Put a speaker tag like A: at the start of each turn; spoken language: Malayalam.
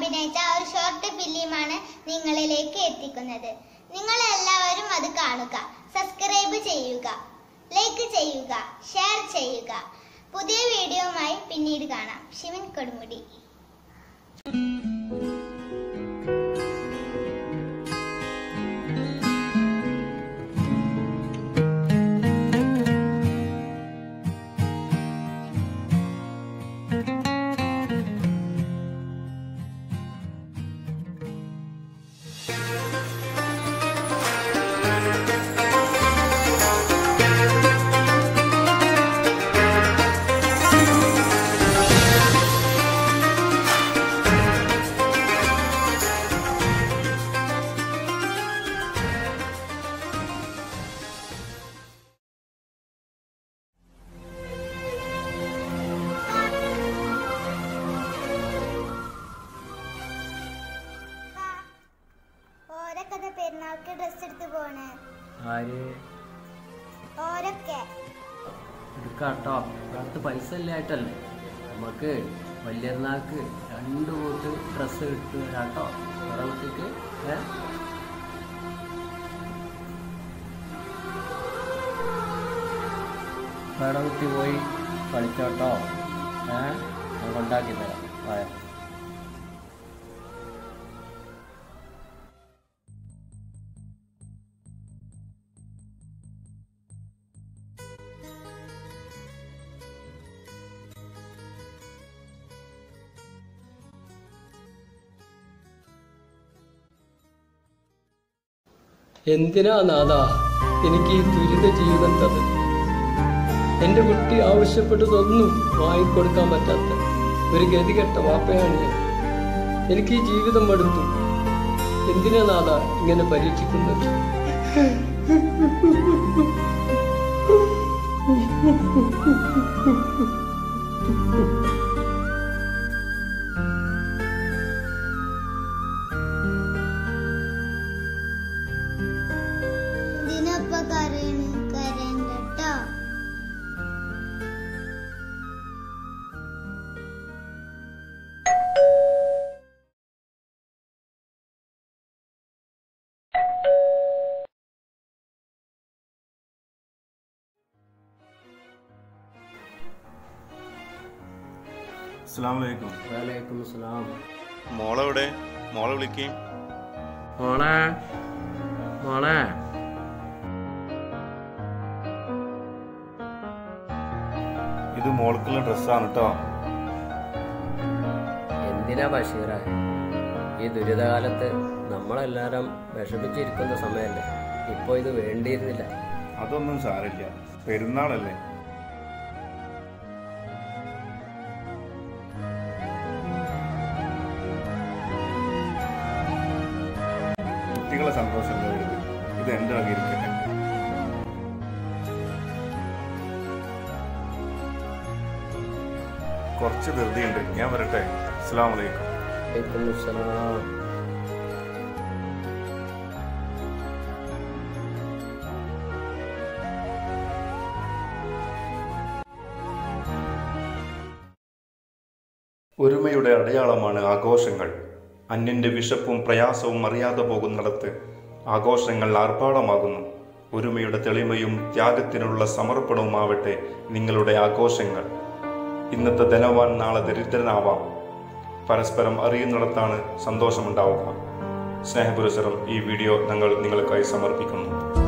A: അഭിനയിച്ച ഒരു ഷോർട്ട് ഫിലിമാണ് നിങ്ങളിലേക്ക് എത്തിക്കുന്നത് നിങ്ങൾ എല്ലാവരും അത് കാണുക സബ്സ്ക്രൈബ് ചെയ്യുക ലൈക്ക് ചെയ്യുക ഷെയർ ചെയ്യുക പുതിയ വീഡിയോയുമായി പിന്നീട് കാണാം ശിവൻ കൊടുമുടി ഓരൊക്കെ പെരുന്നാൾക്ക് ഡ്രസ് എടുത്ത് പോണ്
B: ആര്
A: ഓരൊക്കെ
B: എടുക്കാട്ടോ അടുത്ത് പൈസ ഇല്ലായിട്ടല്ലേ നമുക്ക് വലിയൊരുന്നാൾക്ക് രണ്ട് കൂട്ട് ഡ്രസ്സ് ഇട്ട് വരാട്ടോ വേറെ കുട്ടിക്ക് ഏ വേറെ കുട്ടി പോയി കളിച്ചോട്ടോ ഏ ഞാൻ കൊണ്ടാക്കി തരാം വായ
C: എന്തിനാ നാഥ എനിക്ക് ഈ ദുരിത ജീവിതം തന്നത് എന്റെ കുട്ടി ആവശ്യപ്പെട്ടതൊന്നും വാങ്ങിക്കൊടുക്കാൻ പറ്റാത്ത ഒരു ഗതികെട്ട വാപ്പയാണ് ഞാൻ എനിക്ക് ഈ ജീവിതം മടുത്തു എന്തിനാ നാഥ ഇങ്ങനെ പരീക്ഷിക്കുന്നത്
A: ഇതിനൊപ്പ കരയണ് കരയണ്ടട്ടോ
D: അസ്സാം വലൈക്കും
B: വലൈക്കും സ്ലാം
D: മോളെവിടെ മോളെ വിളിക്കുകയും
B: മോളെ മോളെ
D: ഇത് മോൾക്കുള്ള ഡ്രസ്സാണ് കേട്ടോ
B: എന്തിനാ ബഷീറ ഈ ദുരിതകാലത്ത് നമ്മളെല്ലാവരും വിഷമിച്ചിരിക്കുന്ന സമയമല്ലേ ഇപ്പോൾ ഇത് വേണ്ടിയിരുന്നില്ല
D: അതൊന്നും സാരില്ല പെരുന്നാളല്ലേ കുട്ടികളെ സന്തോഷം വലുത് ഇത് എൻ്റെ വകയിരിക്കട്ടെ കുറച്ച് ധൃതിയുണ്ട് ഞാൻ വരട്ടെ അസ്സാം വലൈക്കും
B: വലൈക്കും സ്ലാം
D: ഒരുമയുടെ അടയാളമാണ് ആഘോഷങ്ങൾ അന്യന്റെ വിശപ്പും പ്രയാസവും അറിയാതെ പോകുന്നിടത്ത് ആഘോഷങ്ങൾ ആർഭാടമാകുന്നു ഒരുമയുടെ തെളിമയും ത്യാഗത്തിനുള്ള സമർപ്പണവുമാവട്ടെ നിങ്ങളുടെ ആഘോഷങ്ങൾ ഇന്നത്തെ ധനവാൻ നാളെ ദരിദ്രനാവാം പരസ്പരം അറിയുന്നിടത്താണ് സന്തോഷമുണ്ടാവുക സ്നേഹപുരസരം ഈ വീഡിയോ ഞങ്ങൾ നിങ്ങൾക്കായി സമർപ്പിക്കുന്നു